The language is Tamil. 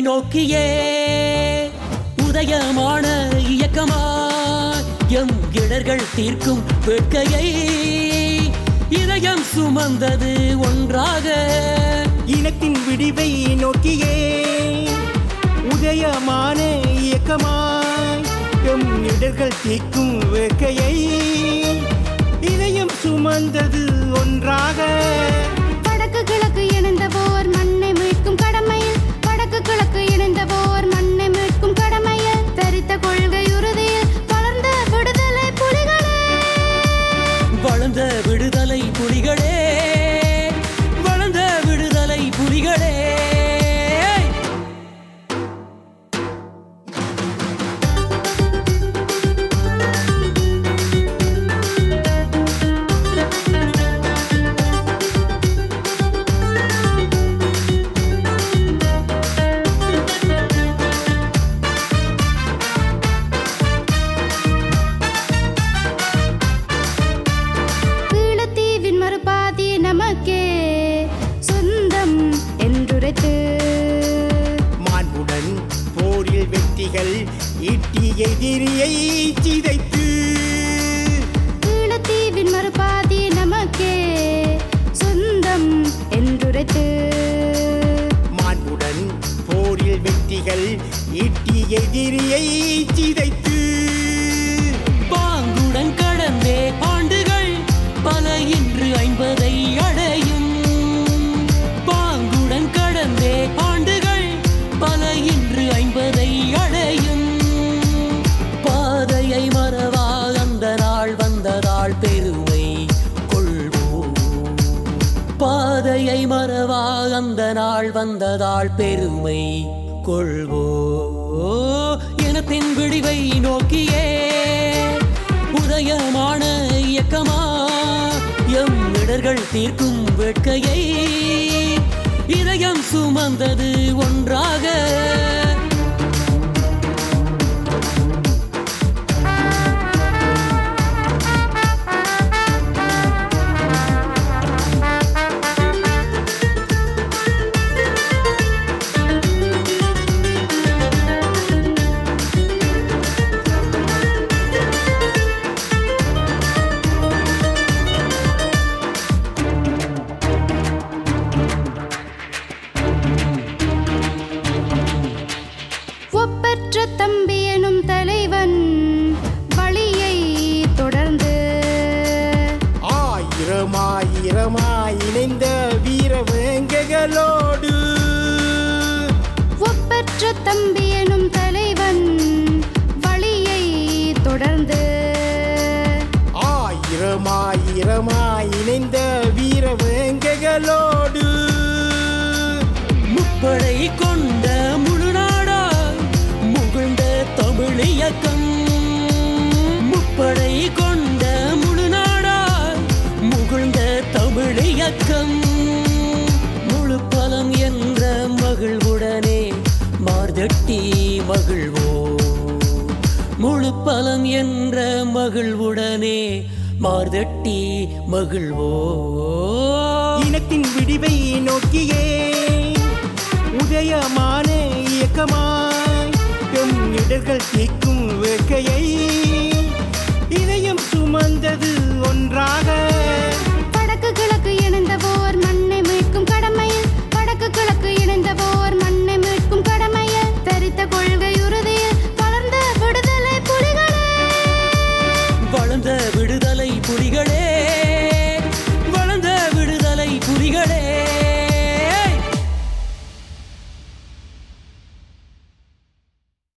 நோக்கியே உதயமான இயக்கமாய் எம் இடர்கள் தீர்க்கும் வேட்கையை இதயம் சுமந்தது ஒன்றாக இனத்தின் விடிவை நோக்கியே உதயமான இயக்கமாய் எம் இடர்கள் தீக்கும் வேக்கையை இதயம் சுமந்தது ஒன்றாக வடக்கு கிழக்கு இணைந்த போர் மண்ணை மீட்கும் கடமையில் வடக்கு கிழக்கு இணைந்த போர் மண்ணை மீட்கும் கடமையில் தரித்த கொள்கை உறுதியில் வளர்ந்த விடுதலை புலிகளே வளர்ந்த விடுதலை புலிகளே வளர்ந்த விடுதலை புலிகளே ஈழத்தீவின் மறுபாதி நமக்கே சொந்தம் என்றுரைத்து மாண்புடன் போரில் வெற்றிகள் ஈட்டி எதிரியை சிதைத்து ஈழத்தீவின் மறுபாதி நமக்கே சொந்தம் என்றுரைத்து மாண்புடன் போரில் வெற்றிகள் ஈட்டி எதிரியை சிதைத்து பாங்குடன் கடந்தே ஆண்டுகள் பல இன்று ஐம்பதை அடையும் பாங்குடன் கடந்தே ஆண்டுகள் பல இன்று ஐம்பதை அடையும் பாதையை மறவா அந்த நாள் வந்ததால் பெருமை கொள்வோம் பாதையை மறவா அந்த நாள் வந்ததால் பெருமை கொள்வோ இனத்தின் விடிவை நோக்கியே உதயமான இயக்கமா எம் இடர்கள் தீர்க்கும் வேட்கையை இதயம் சுமந்தது ஒன்றாக ஒப்பற்ற தம்பி எனும் தலைவன் வழியை தொடர்ந்து ஆயிரமாயிரமாய் இணைந்த வீர வேங்கைகளோடு ஒப்பற்ற தம்பி எனும் தலைவன் வழியை தொடர்ந்து ஆயிரமாயிரமாய் இணைந்த வீர வேங்கைகளோடு முப்படை கொண்ட முழு நாடாய் முகழ்ந்த தமிழ் இயக்கம் முப்படை கொண்ட முழு நாடாய் முகழ்ந்த தமிழ் இயக்கம் முழு பலம் என்ற மகிழ்வுடனே மார்தட்டி மகிழ்வோ முழு பலம் என்ற மகிழ்வுடனே மார்தட்டி மகிழ்வோ இனத்தின் விடிவை நோக்கியே உதயமான இயக்கமாய் எம் இடர்கள் தீக்கும் வேக்கையை இதயம் சுமந்தது ஒன்றாக